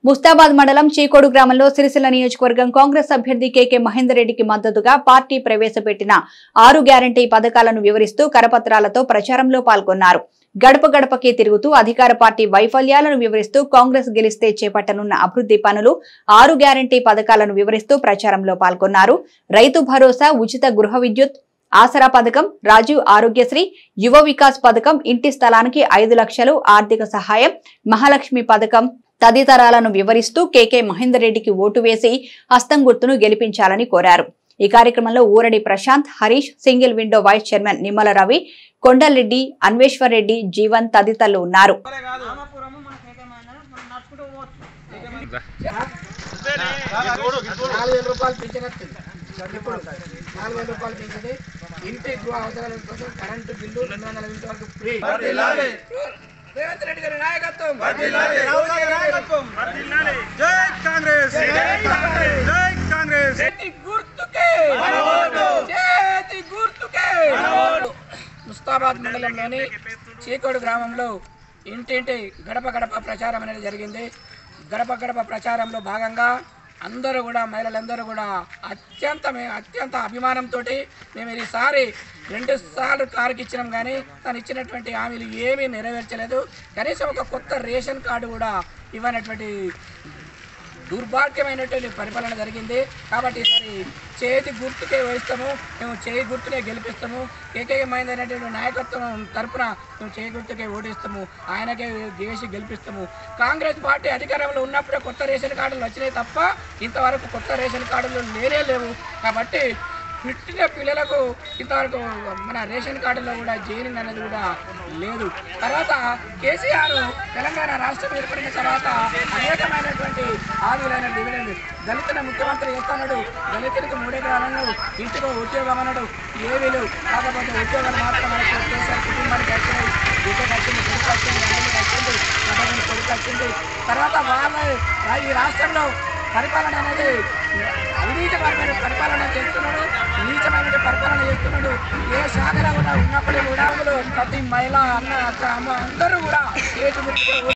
ముస్తాబాద్ మండలం చీకోడు గ్రామంలో సిరిసిల్ల నియోజకవర్గం కాంగ్రెస్ అభ్యర్థి కేకే మహేందర్ రెడ్డికి మద్దతుగా పార్టీ ప్రవేశపెట్టిన ఆరు గ్యారంటీ పథకాలను వివరిస్తూ కరపత్రాలతో ప్రచారంలో పాల్గొన్నారు గడప గడపకి తిరుగుతూ అధికార పార్టీ వైఫల్యాలను వివరిస్తూ కాంగ్రెస్ గెలిస్తే చేపట్టనున్న అభివృద్ధి పనులు ఆరు గ్యారంటీ పథకాలను వివరిస్తూ ప్రచారంలో పాల్గొన్నారు రైతు భరోసా ఉచిత గృహ విద్యుత్ ఆసరా పథకం రాజీవ్ ఆరోగ్యశ్రీ యువ వికాస్ పథకం ఇంటి స్థలానికి ఐదు లక్షలు ఆర్థిక సహాయం మహాలక్ష్మి పథకం తదితరాలను వివరిస్తూ కేకే మహేందర్ రెడ్డికి ఓటు వేసి హస్తం గుర్తును గెలిపించాలని కోరారు ఈ కార్యక్రమంలో ఊరడి Prashanth Harish single window vice chairman Nimmala Ravi Kondalareddy Anveshwar Reddy Jeevan తదితరులు ఉన్నారు రామపురము మనకి ఏకమైన మనం నడుచుకుంటూ పోవచ్చు నాలుగు వేల రూపాయలు పెన్షన్ వస్తుంది ఇప్పుడు నాలుగు వేల రూపాయలు పెన్షన్ ఇంటి గృహ అవసరాల కోసం కరెంటు బిల్లు రెండు వందల యూనిట్ వరకు ఫ్రీ రేవంత్ రెడ్డి గారి నాయకత్వం జై కాంగ్రెస్ జై కాంగ్రెస్ చేతి గుర్తుకే చేతి గుర్తుకే ముస్తాబాద్ మండలంలోని చీకోడు గ్రామంలో ఇంటింటి గడప గడప ప్రచారం అనేది జరిగింది గడప గడప ప్రచారంలో భాగంగా అందరూ కూడా మహిళలందరూ కూడా అత్యంత మే- అత్యంత అభిమానంతో మేము ఈసారి రెండు సార్లు కారుకి ఇచ్చినాం కానీ తను ఇచ్చినటువంటి హామీలు ఏమీ నెరవేర్చలేదు కనీసం ఒక కొత్త రేషన్ కార్డు కూడా ఇవ్వనటువంటి దుర్భాగ్యమైనటువంటి పరిపాలన జరిగింది కాబట్టి ఈసారి చేతి గుర్తుకే వహిస్తాము మేము చేయి గుర్తునే గెలిపిస్తాము ఏకైకమైనటువంటి నాయకత్వం తరపున మేము చేయి గుర్తుకే ఓటిస్తాము ఆయనకే వేసి గెలిపిస్తాము కాంగ్రెస్ పార్టీ అధికారంలో ఉన్నప్పుడే కొత్త రేషన్ కార్డులు వచ్చినాయి తప్ప ఇంతవరకు కొత్త రేషన్ కార్డులు లేనే లేవు కాబట్టి పుట్టిన పిల్లలకు ఇంతవరకు మన రేషన్ కార్డులో కూడా జైనింగ్ అనేది కూడా లేదు తర్వాత కేసీఆర్ తెలంగాణ రాష్ట్రం ఏర్పడిన తర్వాత అనేకమైనటువంటి హామీలైన డివిడెండ్ దళితుల ముఖ్యమంత్రి చేస్తున్నాడు దళితులకు మూడెకరాలను ఇంటికో ఉద్యోగం అన్నాడు ఏమీ లేవు కాకపోతే ఉద్యోగాలు మాత్రం మనకు కేసీఆర్ కుటుంబానికి వచ్చినాయి బిడ్డకు వచ్చింది కొడుకు వచ్చింది అల్లుడికి వచ్చింది అబ్బాయికి కొడుకు వచ్చింది తర్వాత వాళ్ళ ఈ రాష్ట్రంలో పరిపాలన అనేది అవినీతిపరమైన పరిపాలన చేస్తున్నాడు నీచమైన పరిపాలన చేస్తున్నాడు ఏ శాఖలో కూడా ఉన్నప్పుడు కూడా ప్రతి మహిళ అన్న అక్క అమ్మ అందరూ కూడా ఏటు